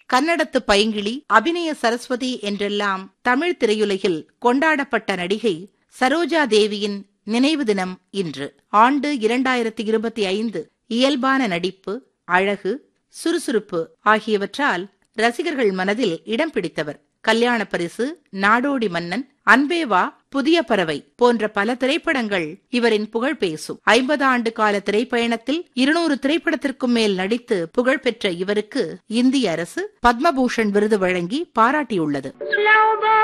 கன்னடத்து பைங்கிளி அபிநய சரஸ்வதி என்றெல்லாம் தமிழ் திரையுலகில் கொண்டாடப்பட்ட நடிகை சரோஜா தேவியின் நினைவு தினம் இன்று ஆண்டு இரண்டாயிரத்தி இருபத்தி ஐந்து இயல்பான நடிப்பு அழகு சுறுசுறுப்பு ஆகியவற்றால் ரசிகர்கள் மனதில் இடம் பிடித்தவர் கல்யாண பரிசு நாடோடி மன்னன் அன்பேவா புதிய பறவை போன்ற பல திரைப்படங்கள் இவரின் புகழ் பேசும் ஐம்பது ஆண்டு கால திரைப்பயணத்தில் இருநூறு திரைப்படத்திற்கும் மேல் நடித்து புகழ் பெற்ற இவருக்கு இந்திய அரசு பத்மபூஷன் விருது வழங்கி பாராட்டியுள்ளது